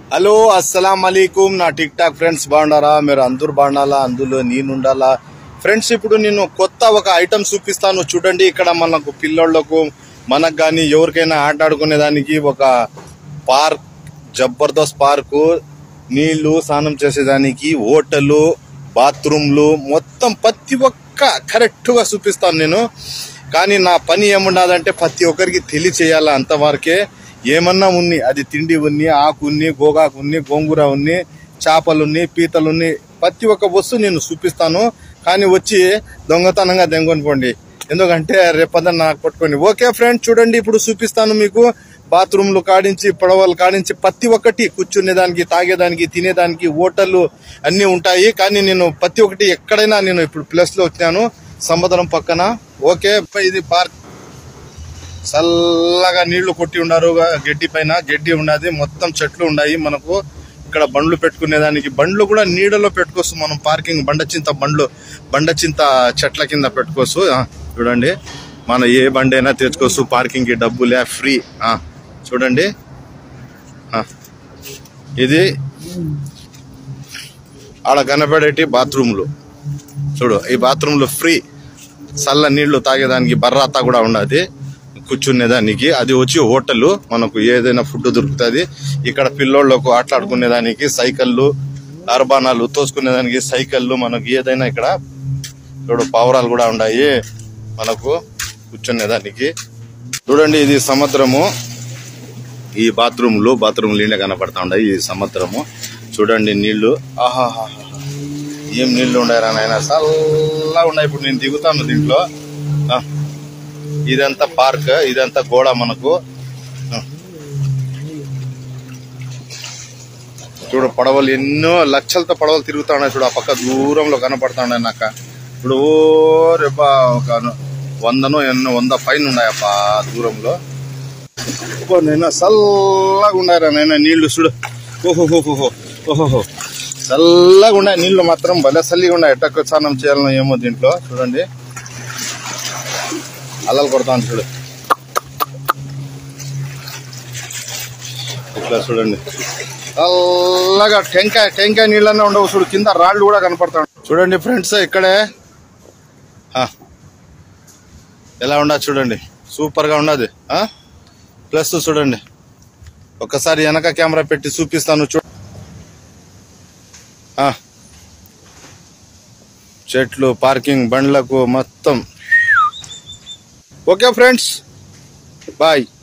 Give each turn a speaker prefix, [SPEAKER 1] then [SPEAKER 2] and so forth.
[SPEAKER 1] Hello అస్సలం అలీకుం నా tick talk friends బాగుండారా మీరు అందరు బాగుండాలా అందులో నేను ఉండాలా ఫ్రెండ్స్ ఇప్పుడు నేను కొత్త ఒక ఐటమ్ చూపిస్తాను చూడండి ఇక్కడ మనకు పిల్లోళ్లకు మనకు కానీ ఎవరికైనా ఆట ఆడుకునే దానికి ఒక పార్క్ జబర్దస్త్ పార్కు నీళ్లు స్నానం చేసేదానికి హోటలు బాత్రూమ్లు మొత్తం ప్రతి ఒక్క కరెక్ట్గా చూపిస్తాను నేను కానీ నా పని ఏమున్నదంటే ప్రతి ఒక్కరికి తెలియచేయాలా అంతవరకే ఏమన్నా ఉన్ని అది తిండి ఉన్ని ఆకు ఉన్ని గోగాకు ఉన్ని గోంగూర ఉన్ని చేపలు ఉన్ని పీతలు ఉన్ని ప్రతి ఒక్క వస్తువు నేను చూపిస్తాను కానీ వచ్చి దొంగతనంగా దెంగొని పోండి ఎందుకంటే రేపొద్దున నాకు పట్టుకోండి ఓకే ఫ్రెండ్ చూడండి ఇప్పుడు చూపిస్తాను మీకు బాత్రూమ్లు కాడించి పడవలు కాడించి ప్రతి ఒక్కటి కూర్చునేదానికి తాగేదానికి తినేదానికి హోటళ్ళు అన్నీ ఉంటాయి కానీ నేను ప్రతి ఒక్కటి ఎక్కడైనా నేను ఇప్పుడు ప్లేస్లో వచ్చినాను సముద్రం పక్కన ఓకే ఇది పార్క్ చల్లగా నీళ్లు కొట్టి ఉన్నారు గడ్డి పైన గడ్డి ఉన్నది మొత్తం చెట్లు ఉన్నాయి మనకు ఇక్కడ బండ్లు పెట్టుకునేదానికి బండ్లు కూడా నీడలో పెట్టుకోవచ్చు మనం పార్కింగ్ బండ చింత బండ్లు బండ చింత చెట్ల కింద పెట్టుకోవచ్చు ఆ, చూడండి మనం ఏ బండి అయినా తెచ్చుకోవచ్చు పార్కింగ్ కి డబ్బులే ఫ్రీ ఆ, చూడండి ఆ, ఇది ఆడ కనపడేటి బాత్రూమ్లు చూడు ఈ బాత్రూమ్లు ఫ్రీ చల్ల నీళ్లు తాగేదానికి బర్రాతా కూడా ఉన్నది కూర్చునేదానికి అది వచ్చి హోటల్ మనకు ఏదైనా ఫుడ్ దొరుకుతుంది ఇక్కడ పిల్లోళ్ళకు ఆటలాడుకునేదానికి సైకిళ్ళు అర్బానాలు తోసుకునేదానికి సైకిళ్ళు మనకు ఏదైనా ఇక్కడ చూడు పావురాలు కూడా ఉన్నాయి మనకు కూర్చునేదానికి చూడండి ఇది సముద్రము ఈ బాత్రూమ్లు బాత్రూమ్ నీళ్ళే కనపడతా ఉన్నాయి ఈ సముద్రము చూడండి నీళ్లు ఆహాహా ఏం నీళ్లు ఉన్నాయరా నాయన చల్లగా ఉన్నాయి ఇప్పుడు నేను దిగుతాను దీంట్లో ఆ, ఇదంతా పార్క్ ఇదంతా గోడ మనకు ఆ. చూడు పడవలు ఎన్నో లక్షలతో పడవలు తిరుగుతా ఉన్నాయి చూడు ఆ పక్క దూరంలో కనపడతా ఉన్నాయి నాకు ఇప్పుడు ఓ రేపా ఒక వందనో ఎన్నో వంద పైన ఉన్నాయప్ప దూరంలో ఓ నేను చల్లగా ఉన్నారా నేను నీళ్లు చూడు ఓహోహోహో ఓహోహో చల్లగా ఉన్నాయి నీళ్లు మాత్రం భలే చల్లిగా ఉన్నాయి ఎట్టకు స్నానం చేయాలనో ఏమో దీంట్లో చూడండి అల్లలు కొడతాను చూడు ఇట్లా చూడండి చల్లగా టెంకాయ టెంకాయ నీళ్ళనే ఉండవు చూడు కింద రాళ్ళు కూడా కనపడతాడు చూడండి ఫ్రెండ్స్ ఇక్కడే ఆ. ఎలా ఉండదు చూడండి సూపర్ గా ఉన్నది ఆ ప్లస్ చూడండి ఒక్కసారి వెనక కెమెరా పెట్టి చూపిస్తాను చూ ఆ. చెట్లు పార్కింగ్ బండ్లకు మొత్తం ఓకే ఫ్రెండ్స్ బాయ్